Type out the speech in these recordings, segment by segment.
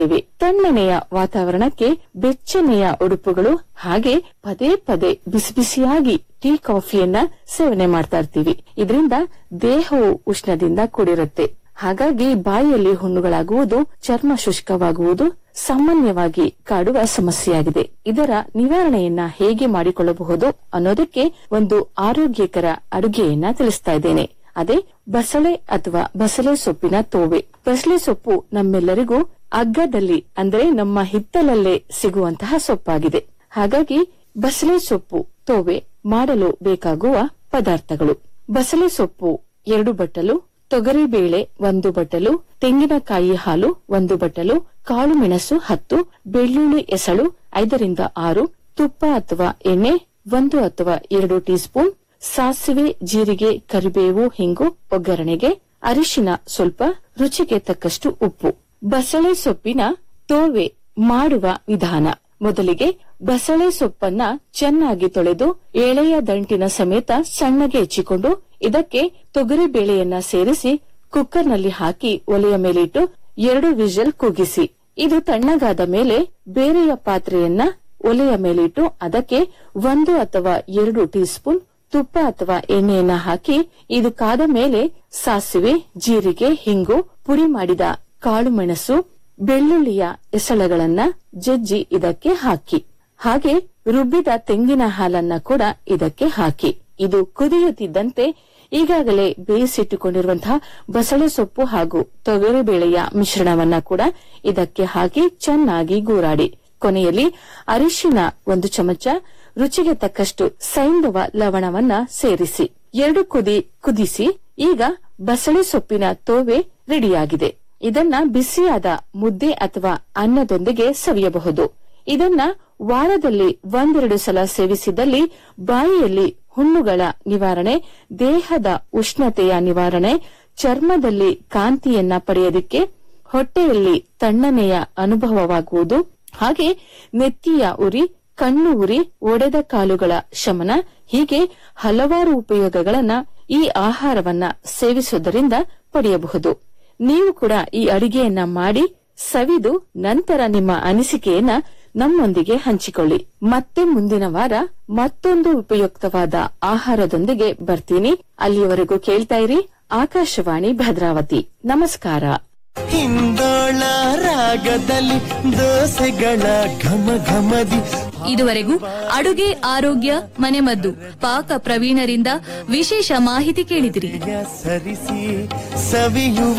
ಇವೆ ತಣ್ಣನೆಯ ವಾತಾವರಣಕ್ಕೆ ಬೆಚ್ಚನೆಯ ಉಡುಪುಗಳು ಹಾಗೆ ಪದೇ ಪದೇ ಬಿಸಿ ಬಿಸಿಯಾಗಿ ಟೀ ಕಾಫಿಯನ್ನ ಸೇವನೆ ಮಾಡ್ತಾ ಇರ್ತೀವಿ ಇದರಿಂದ ದೇಹವು ಉಷ್ಣದಿಂದ ಕೂಡಿರುತ್ತೆ ಹಾಗಾಗಿ ಬಾಯಿಯಲ್ಲಿ ಹುಣ್ಣುಗಳಾಗುವುದು ಚರ್ಮ ಶುಷ್ಕವಾಗುವುದು ಸಾಮಾನ್ಯವಾಗಿ ಕಾಡುವ ಸಮಸ್ಯೆಯಾಗಿದೆ ಇದರ ನಿವಾರಣೆಯನ್ನ ಹೇಗೆ ಮಾಡಿಕೊಳ್ಳಬಹುದು ಅನ್ನೋದಕ್ಕೆ ಒಂದು ಆರೋಗ್ಯಕರ ಅಡುಗೆಯನ್ನ ತಿಳಿಸ್ತಾ ಇದ್ದೇನೆ ಅದೇ ಬಸಳೆ ಅಥವಾ ಬಸಳೆ ಸೊಪ್ಪಿನ ತೋವೆ ಬಸಳೆ ಸೊಪ್ಪು ನಮ್ಮೆಲ್ಲರಿಗೂ ಅಗ್ಗದಲ್ಲಿ ಅಂದ್ರೆ ನಮ್ಮ ಹಿತ್ತಲಲ್ಲೇ ಸಿಗುವಂತಹ ಸೊಪ್ಪಾಗಿದೆ ಹಾಗಾಗಿ ಬಸಳೆ ಸೊಪ್ಪು ತೋವೆ ಮಾಡಲು ಬೇಕಾಗುವ ಪದಾರ್ಥಗಳು ಬಸಳೆ ಸೊಪ್ಪು ಎರಡು ಬಟ್ಟಲು ತೊಗರಿಬೇಳೆ ಒಂದು ಬಟ್ಟಲು ತೆಂಗಿನಕಾಯಿ ಹಾಲು ಒಂದು ಬಟ್ಟಲು ಕಾಳು ಮೆಣಸು ಹತ್ತು ಬೆಳ್ಳುಳ್ಳಿ ಎಸಳು ಐದರಿಂದ ಆರು ತುಪ್ಪ ಅಥವಾ ಎಣ್ಣೆ ಒಂದು ಅಥವಾ ಎರಡು ಟೀ ಸ್ಪೂನ್ ಸಾಸಿವೆ ಜೀರಿಗೆ ಕರಿಬೇವು ಹಿಂಗು ಒಗ್ಗರಣೆಗೆ ಅರಿಶಿನ ಸ್ವಲ್ಪ ರುಚಿಗೆ ತಕ್ಕಷ್ಟು ಉಪ್ಪು ಬಸಳೆ ಸೊಪ್ಪಿನ ತೋವೆ ಮಾಡುವ ವಿಧಾನ ಮೊದಲಿಗೆ ಬಸಳೆ ಸೊಪ್ಪನ್ನ ಚೆನ್ನಾಗಿ ತೊಳೆದು ಎಳೆಯ ದಂಟಿನ ಸಮೇತ ಸಣ್ಣಗೆ ಹೆಚ್ಚಿಕೊಂಡು ಇದಕ್ಕೆ ತೊಗರಿ ಬೇಳೆಯನ್ನ ಸೇರಿಸಿ ಕುಕ್ಕರ್ನಲ್ಲಿ ಹಾಕಿ ಒಲೆಯ ಮೇಲಿಟ್ಟು ಎರಡು ವಿಷಲ್ ಕೂಗಿಸಿ ಇದು ತಣ್ಣಗಾದ ಮೇಲೆ ಬೇರೆಯ ಪಾತ್ರೆಯನ್ನ ಒಲೆಯ ಮೇಲಿಟ್ಟು ಅದಕ್ಕೆ ಒಂದು ಅಥವಾ ಎರಡು ಟೀ ಸ್ಪೂನ್ ತುಪ್ಪ ಅಥವಾ ಎಣ್ಣೆಯನ್ನ ಹಾಕಿ ಇದು ಕಾದ ಮೇಲೆ ಸಾಸಿವೆ ಜೀರಿಗೆ ಹಿಂಗು ಪುಡಿ ಮಾಡಿದ ಕಾಳು ಮೆಣಸು ಬೆಳ್ಳುಳ್ಳಿಯ ಎಸಳಗಳನ್ನ ಜಜ್ಜಿ ಇದಕ್ಕೆ ಹಾಕಿ ಹಾಗೆ ರುಬ್ಬಿದ ತೆಂಗಿನ ಹಾಲನ್ನ ಕೂಡ ಇದಕ್ಕೆ ಹಾಕಿ ಇದು ಕುದಿಯುತ್ತಿದ್ದಂತೆ ಈಗಾಗಲೇ ಬೇಯಿಸಿಟ್ಟುಕೊಂಡಿರುವಂತಹ ಬಸಳೆ ಸೊಪ್ಪು ಹಾಗೂ ತೊಗರಿಬೇಳೆಯ ಮಿಶ್ರಣವನ್ನ ಕೂಡ ಇದಕ್ಕೆ ಹಾಕಿ ಚೆನ್ನಾಗಿ ಗೂರಾಡಿ ಕೊನೆಯಲ್ಲಿ ಅರಿಶಿನ ಒಂದು ಚಮಚ ರುಚಿಗೆ ತಕ್ಕಷ್ಟು ಸೈಂಧವ ಲವಣವನ್ನ ಸೇರಿಸಿ ಎರಡು ಕುದಿ ಕುದಿಸಿ ಈಗ ಬಸಳೆ ಸೊಪ್ಪಿನ ತೋವೆ ರೆಡಿಯಾಗಿದೆ ಇದನ್ನ ಬಿಸಿಯಾದ ಮುದ್ದೆ ಅಥವಾ ಅನ್ನದೊಂದಿಗೆ ಸವಿಯಬಹುದು ಇದನ್ನ ವಾರದಲ್ಲಿ ಒಂದೆರಡು ಸಲ ಸೇವಿಸಿದಲ್ಲಿ ಬಾಯಿಯಲ್ಲಿ ಹುಣ್ಣುಗಳ ನಿವಾರಣೆ ದೇಹದ ಉಷ್ಣತೆಯ ನಿವಾರಣೆ ಚರ್ಮದಲ್ಲಿ ಕಾಂತಿಯನ್ನ ಪಡೆಯೋದಿಕ್ಕೆ ಹೊಟ್ಟೆಯಲ್ಲಿ ತಣ್ಣನೆಯ ಅನುಭವವಾಗುವುದು ಹಾಗೆ ನೆತ್ತಿಯ ಉರಿ ಕಣ್ಣು ಉರಿ ಒಡೆದ ಕಾಲುಗಳ ಶಮನ ಹೀಗೆ ಹಲವಾರು ಉಪಯೋಗಗಳನ್ನ ಈ ಆಹಾರವನ್ನ ಸೇವಿಸುವುದರಿಂದ ಪಡೆಯಬಹುದು ನೀವು ಕೂಡ ಈ ಅಡಿಗೆಯನ್ನ ಮಾಡಿ ಸವಿದು ನಂತರ ನಿಮ್ಮ ಅನಿಸಿಕೆಯನ್ನ ನಮ್ಮೊಂದಿಗೆ ಹಂಚಿಕೊಳ್ಳಿ ಮತ್ತೆ ಮುಂದಿನ ವಾರ ಮತ್ತೊಂದು ಉಪಯುಕ್ತವಾದ ಆಹಾರದೊಂದಿಗೆ ಬರ್ತೀನಿ ಅಲ್ಲಿಯವರೆಗೂ ಕೇಳ್ತಾ ಇರಿ ಆಕಾಶವಾಣಿ ಭದ್ರಾವತಿ ನಮಸ್ಕಾರ ಹಿಂದೋಳ ರಾಗದಲ್ಲಿ ದೋಸೆಗಳ ಘಮ ಘಮದಿ ಇದುವರೆಗೂ ಅಡುಗೆ ಆರೋಗ್ಯ ಮನೆಮದ್ದು ಪಾಕ ಪ್ರವೀಣರಿಂದ ವಿಶೇಷ ಮಾಹಿತಿ ಕೇಳಿದಿರಿ ಸರಿಸಿ ಸವಿಯುವ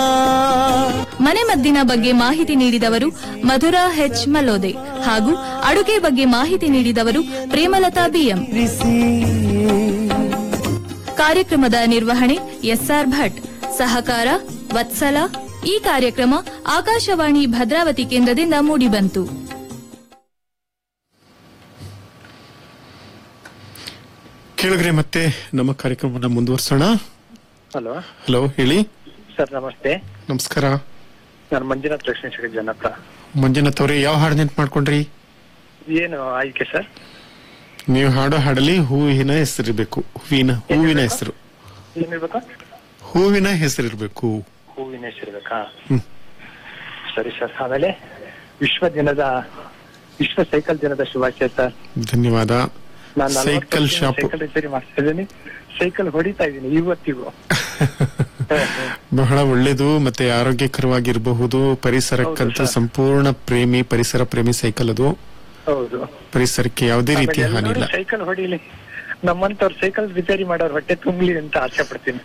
ಮನೆಮದ್ದಿನ ಬಗ್ಗೆ ಮಾಹಿತಿ ನೀಡಿದವರು ಮಧುರಾ ಹೆಚ್ ಮಲೋದೆ ಹಾಗೂ ಅಡುಗೆ ಬಗ್ಗೆ ಮಾಹಿತಿ ನೀಡಿದವರು ಪ್ರೇಮಲತಾ ಬಿಎಂ ಇರಿಸಿ ಕಾರ್ಯಕ್ರಮದ ನಿರ್ವಹಣೆ ಎಸ್ಆರ್ ಭಟ್ ಸಹಕಾರ ವತ್ಸಲ ಈ ಕಾರ್ಯಕ್ರಮ ಆಕಾಶವಾಣಿ ಭದ್ರಾವತಿ ಕೇಂದ್ರದಿಂದ ಮೂಡಿಬಂತು ಕೇಳಿದ್ರೆ ಮತ್ತೆ ನಮ್ಮ ಕಾರ್ಯಕ್ರಮನ ಮುಂದುವರ್ಸೋಣ ಹಲೋ ಹಲೋ ಹೇಳಿ ಸರ್ ನಮಸ್ತೆ ನಮಸ್ಕಾರ ನಾನು ಮಂಜುನಾಥ್ ಲಕ್ಷ್ಮೀ ಶೇಖರ್ ಜನಪ್ಪ ಮಂಜುನಾಥ್ ಅವ್ರೆ ಯಾವ ಹಾಡು ನೆನ್ಪು ಮಾಡ್ಕೊಂಡ್ರಿ ಏನು ಆಯ್ಕೆ ಸರ್ ನೀವು ಹಾಡೋ ಹಾಡಲ್ಲಿ ಹೂವಿನ ಹೆಸರಿರ್ಬೇಕು ಹೂವಿನ ಹೂವಿನ ಹೆಸರು ಏನಿರ್ಬೇಕಾ ಹೂವಿನ ಹೆಸರಿರ್ಬೇಕು ಹೂವಿನ ಹೆಸರಿರ್ಬೇಕಾ ಹ್ಮ್. ಸರಿ ಸರ್ ಆಮೇಲೆ ವಿಶ್ವ ದಿನದ ವಿಶ್ವ ಸೈಕಲ್ ದಿನದ ಶುಭಾಶಯ ಸರ್ ಧನ್ಯವಾದ ನಾನು ನಲವತ್ತು ಸೈಕಲ್ ವರ್ಷ ಶಾಪ್ ಸೈಕಲ್ ರಿಪೇರಿ ಮಾಡ್ತಾ ಇದ್ದೀನಿ ಸೈಕಲ್ ಹೊಡಿತಾ ಇದ್ದೀನಿ ಇವತ್ತಿಗೂ ಬಹಳ ಒಳ್ಳೇದು ಮತ್ತೆ ಆರೋಗ್ಯಕರವಾಗಿರಬಹುದು ಪರಿಸರಕ್ಕಂತ ಹೌದು ಸರ್. ಸಂಪೂರ್ಣ ಪ್ರೇಮಿ ಪರಿಸರ ಪ್ರೇಮಿ ಸೈಕಲ್ ಅದು ಹೌದು ಪರಿಸರಕ್ಕೆ ಯಾವುದೇ ರೀತಿಯ ಹಾನಿ ಇಲ್ಲ ಸೈಕಲ್ ಹೊಡಿಲಿ ನಮ್ಮಂತವ್ರು ಸೈಕಲ್ ರಿಪೇರಿ ಮಾಡೋರ್ ಹೊಟ್ಟೆ ತುಂಬಲಿ ಅಂತ ಆಸೆ ಪಡ್ತೀನಿ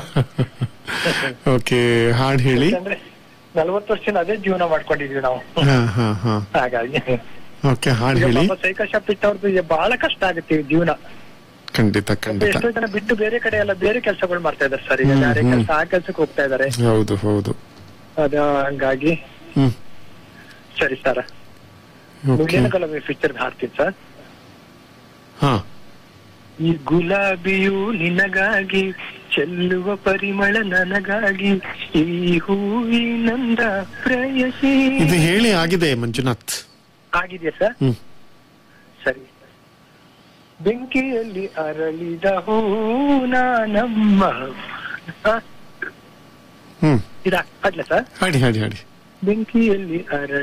ಓಕೆ ಹಾಡ್ ಹೇಳಿ ಯಾಕಂದ್ರೆ ನಲ್ವತ್ತು ವರ್ಷ ಅದೇ ಜೀವನ ಮಾಡ್ಕೊಂಡಿದೀವಿ ನಾವು ಹಾ ಹಾ ಹಾ ಹಾಗಾಗಿ ಓಕೆ ಹಾಡ್ ಈಗ ಹೇಳಿ ಪಾಪ ಸೈಕಲ್ ಶಾಪ್ ಇಟ್ಟವ್ರದ್ದು ಬಹಳ ಕಷ್ಟ ಆಗುತ್ತೆ ಈ ಜೀವನ ಖಂಡಿತ ಖಂಡಿತ ಎಷ್ಟೋ ಜನ ಬಿಟ್ಟು ಬೇರೆ ಕಡೆ ಎಲ್ಲ ಬೇರೆ ಕೆಲಸಗಳು ಮಾಡ್ತಾ ಇದಾರೆ ಸರ್ ಈಗ ಹ್ಮ್, ಬೇರೆ ಹ್ಮ್. ಕೆಲಸ ಆ ಕೆಲ್ಸಕ್ಕೆ ಹೋಗ್ತಾ ಇದಾರೆ ಹೌದು ಹೌದು ಅದ ಹಂಗಾಗಿ ಹ್ಮ್ ಸರಿ ಸರ್ ಓಕೆ ಮುಗಿಯನಕಲ ಪಿಕ್ಚರ್ ಹಾಡ್ತೀನಿ ಸರ್ ಹಾ ಈ ಗುಲಾಬಿಯು ನಿನಗಾಗಿ ಚೆಲ್ಲುವ ಪರಿಮಳ ನನಗಾಗಿ ಈ ಹೂವಿನಂದ ಪ್ರೇಯಸಿ ಇದು ಹೇಳಿ ಆಗಿದೆ ಮಂಜುನಾಥ್ ಆಗಿದೆಯಾ ಸರ್ ಹ್ಮ್ ಸರಿ ಬೆಂಕಿಯಲ್ಲಿ ಅರಳಿದ ಹೂನ ನಮ್ಮ ಹ? ಹ್ಮ್ ಇದಾ ಅಡ್ಲ ಸರ್ ಹಾಡಿ ಹಾಡಿ ಹಾಡಿ ಬೆಂಕಿಯಲ್ಲಿ ಅರಳಿ